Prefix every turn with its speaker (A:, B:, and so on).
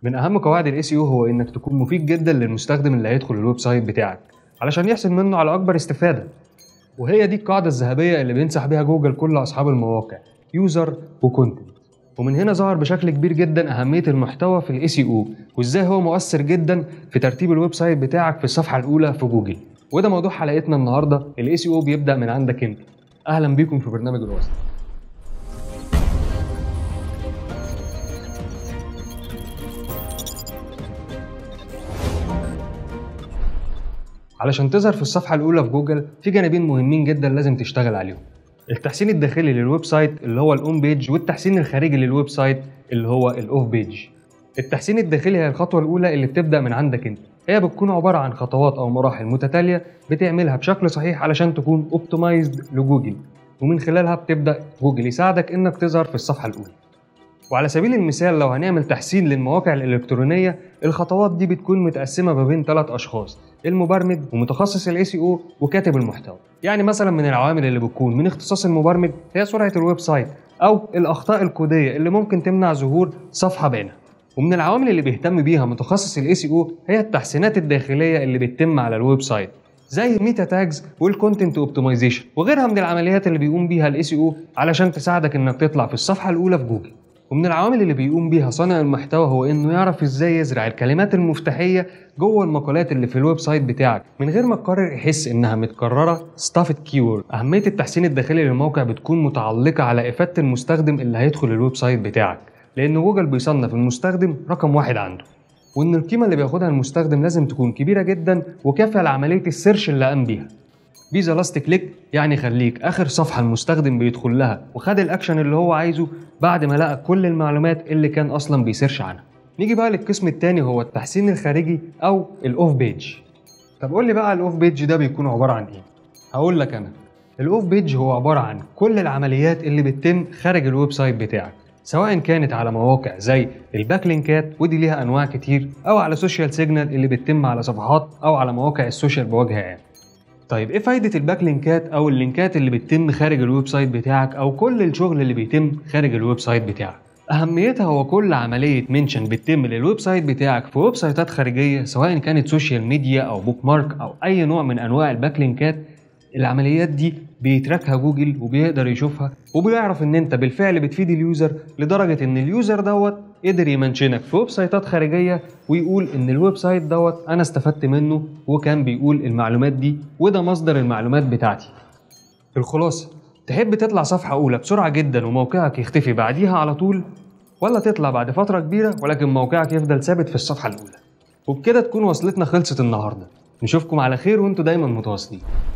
A: من اهم قواعد الاي سي او هو انك تكون مفيد جدا للمستخدم اللي هيدخل الويب سايت بتاعك علشان يحصل منه على اكبر استفاده وهي دي القاعده الذهبيه اللي بينصح بيها جوجل كل اصحاب المواقع يوزر وكونتنت ومن هنا ظهر بشكل كبير جدا اهميه المحتوى في الاي سي او وازاي هو مؤثر جدا في ترتيب الويب سايت بتاعك في الصفحه الاولى في جوجل وده موضوع حلقتنا النهارده الاي سي او بيبدا من عندك انت اهلا بيكم في برنامج الوسط علشان تظهر في الصفحة الأولى في جوجل في جانبين مهمين جدا لازم تشتغل عليهم التحسين الداخلي للويب سايت اللي هو الأون بيج والتحسين الخارجي للويب سايت اللي هو الأوف بيج التحسين الداخلي هي الخطوة الأولى اللي بتبدأ من عندك أنت هي بتكون عبارة عن خطوات أو مراحل متتالية بتعملها بشكل صحيح علشان تكون اوبتمايزد لجوجل ومن خلالها بتبدأ جوجل يساعدك إنك تظهر في الصفحة الأولى وعلى سبيل المثال لو هنعمل تحسين للمواقع الإلكترونية الخطوات دي بتكون متقسمة ما بين ثلاث أشخاص المبرمج ومتخصص الاي سي او وكاتب المحتوى يعني مثلا من العوامل اللي بتكون من اختصاص المبرمج هي سرعة الويب سايت أو الأخطاء الكودية اللي ممكن تمنع ظهور صفحة باينة ومن العوامل اللي بيهتم بيها متخصص الاي سي او هي التحسينات الداخلية اللي بتتم على الويب سايت زي الميتا تاجز والكونتنت اوبتمايزيشن وغيرها من العمليات اللي بيقوم بيها الاي سي او علشان تساعدك انك تطلع في الصفحه الاولى في جوجل ومن العوامل اللي بيقوم بيها صانع المحتوى هو انه يعرف ازاي يزرع الكلمات المفتاحيه جوه المقالات اللي في الويب سايت بتاعك من غير ما القارئ يحس انها متكرره ستافت كيورد اهميه التحسين الداخلي للموقع بتكون متعلقه على افاده المستخدم اللي هيدخل الويب سايت بتاعك لان جوجل بيصنف المستخدم رقم واحد عنده وان القيمه اللي بياخدها المستخدم لازم تكون كبيره جدا وكافيه لعمليه السيرش اللي قام بيها فيزا لاست كليك يعني خليك اخر صفحه المستخدم بيدخل لها وخد الاكشن اللي هو عايزه بعد ما لقى كل المعلومات اللي كان اصلا بيسيرش عنها نيجي بقى للقسم الثاني هو التحسين الخارجي او الاوف بيج طب قول لي بقى الاوف بيج ده بيكون عباره عن ايه هقول لك انا الاوف بيج هو عباره عن كل العمليات اللي بتتم خارج الويب سايت بتاعك سواء كانت على مواقع زي الباك لينكات ودي ليها انواع كتير او على سوشيال سيجنال اللي بتتم على صفحات او على مواقع السوشيال بوجه عام طيب ايه فايدة الباك لينكات او اللينكات اللي بتتم خارج الويب سايت بتاعك او كل الشغل اللي بيتم خارج الويب سايت بتاعك اهميتها هو كل عملية منشن بتتم للويب سايت بتاعك في ويب سايتات خارجية سواء كانت سوشيال ميديا او بوك مارك او اي نوع من انواع الباك لينكات العمليات دي بيتركها جوجل وبيقدر يشوفها وبيعرف ان انت بالفعل بتفيد اليوزر لدرجه ان اليوزر دوت قدر يمنشنك في ويب سايتات خارجيه ويقول ان الويب سايت دوت انا استفدت منه وكان بيقول المعلومات دي وده مصدر المعلومات بتاعتي الخلاصه تحب تطلع صفحه اولى بسرعه جدا وموقعك يختفي بعديها على طول ولا تطلع بعد فتره كبيره ولكن موقعك يفضل ثابت في الصفحه الاولى وبكده تكون وصلتنا خلصت النهارده نشوفكم على خير وانتوا دايما متواصلين